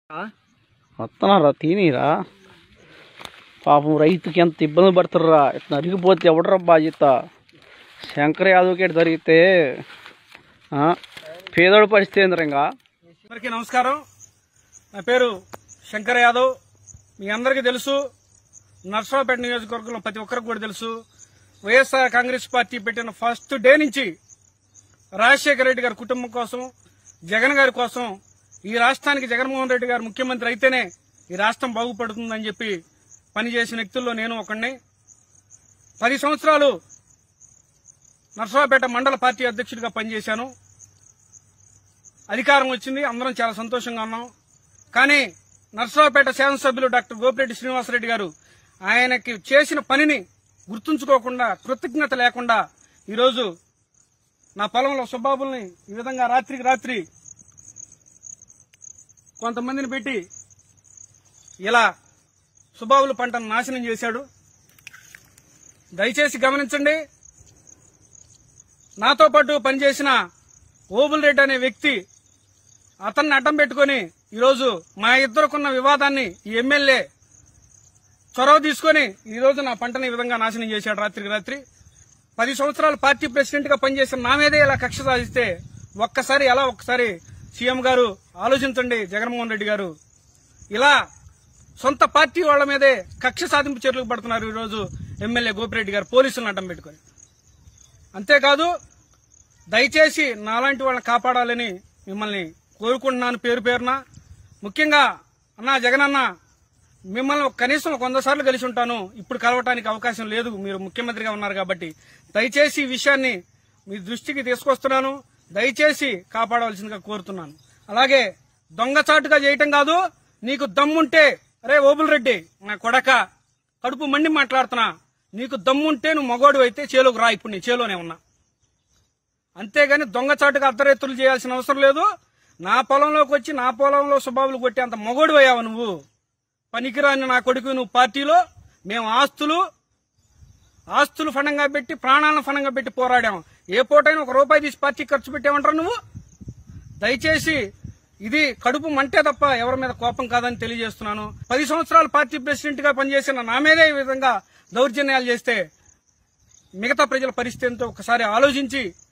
వస్తున్నారా తినిరా పాపం రైతుకి ఎంత ఇబ్బంది పడుతుర్రా ఇట్లా నరిగిపోతే ఎవడరా బాధ్యత శంకర్ యాదవ్కి ఇటు జరిగితే ఆ, పేదోడు పరిస్థితి ఏందిరా ఇంకా అందరికీ నమస్కారం నా పేరు శంకర్ యాదవ్ మీ అందరికీ తెలుసు నర్సరావుపేట నియోజకవర్గంలో ప్రతి ఒక్కరికి కూడా తెలుసు వైఎస్ఆర్ కాంగ్రెస్ పార్టీ పెట్టిన ఫస్ట్ డే నుంచి రాజశేఖర రెడ్డి గారి కుటుంబం కోసం జగన్ గారి కోసం ఈ రాష్ట్రానికి జగన్మోహన్ రెడ్డి గారు ముఖ్యమంత్రి అయితేనే ఈ రాష్ట్రం బాగుపడుతుందని చెప్పి పనిచేసిన వ్యక్తుల్లో నేను ఒకడిని పది సంవత్సరాలు నర్సరావుపేట మండల పార్టీ అధ్యక్షుడిగా పనిచేశాను అధికారం వచ్చింది అందరం చాలా సంతోషంగా ఉన్నాం కానీ నర్సరావుపేట శాసనసభ్యులు డాక్టర్ గోపిరెడ్డి శ్రీనివాసరెడ్డి గారు ఆయనకి చేసిన పనిని గుర్తుంచుకోకుండా కృతజ్ఞత లేకుండా ఈరోజు నా పొలంలో సుబాబుల్ని ఈ విధంగా రాత్రికి రాత్రి కొంతమందిని పెట్టి ఇలా సుబాబుల పంటను నాశనం చేశాడు దయచేసి గమనించండి నాతో పాటు పనిచేసిన ఓబుల్ రెడ్డి అనే వ్యక్తి అతన్ని అడ్డం పెట్టుకొని ఈరోజు మా ఇద్దరుకున్న వివాదాన్ని ఈ ఎమ్మెల్యే చొరవ తీసుకొని ఈరోజు నా పంటని ఈ విధంగా నాశనం చేశాడు రాత్రికి రాత్రి పది సంవత్సరాలు పార్టీ ప్రెసిడెంట్ గా పనిచేసిన నా మీదే ఇలా కక్ష సాధిస్తే ఒక్కసారి ఎలా ఒక్కసారి సీఎం గారు ఆలోచించండి జగన్మోహన్ రెడ్డి గారు ఇలా సొంత పార్టీ వాళ్ళ మీదే కక్ష సాధింపు చర్యలకు పడుతున్నారు ఈరోజు ఎమ్మెల్యే గోపిరెడ్డి గారు పోలీసులను అడ్డం పెట్టుకొని అంతేకాదు దయచేసి నాలాంటి వాళ్ళని కాపాడాలని మిమ్మల్ని కోరుకుంటున్నాను పేరు పేరున ముఖ్యంగా అన్నా జగన్ అన్న మిమ్మల్ని ఒక కనీసం ఒక వంద సార్లు కలిసి ఉంటాను ఇప్పుడు కలవటానికి అవకాశం లేదు మీరు ముఖ్యమంత్రిగా ఉన్నారు కాబట్టి దయచేసి ఈ విషయాన్ని మీ దృష్టికి తీసుకొస్తున్నాను దయచేసి కాపాడవలసిందిగా కోరుతున్నాను అలాగే దొంగచాటుగా చేయటం కాదు నీకు దమ్ముంటే అరే ఓబుల్ రెడ్డి నా కొడక కడుపు మండి మాట్లాడుతున్నా నీకు దమ్ముంటే నువ్వు మగోడు అయితే చేలోకి రా ఇప్పుడు నీ చేలోనే ఉన్నా అంతేగాని దొంగచాటుగా అర్ధరేత్తులు చేయాల్సిన అవసరం లేదు నా పొలంలోకి వచ్చి నా పొలంలో సుబాబులు కొట్టి అంత మొగోడు అయ్యావు నువ్వు పనికిరాని నా కొడుకు నువ్వు పార్టీలో మేము ఆస్తులు ఆస్తులు ఫండంగా పెట్టి ప్రాణాలను ఫండంగా పెట్టి పోరాడాం ఏ పూటైనా ఒక రూపాయి తీసి పార్టీ ఖర్చు పెట్టామంటారు నువ్వు దయచేసి ఇది కడుపు మంటే తప్ప ఎవరి మీద కోపం కాదని తెలియజేస్తున్నాను పది సంవత్సరాలు పార్టీ ప్రెసిడెంట్ గా పనిచేసిన నా మీదే ఈ విధంగా దౌర్జన్యాలు చేస్తే మిగతా ప్రజల పరిస్థితి ఏంటో ఒకసారి ఆలోచించి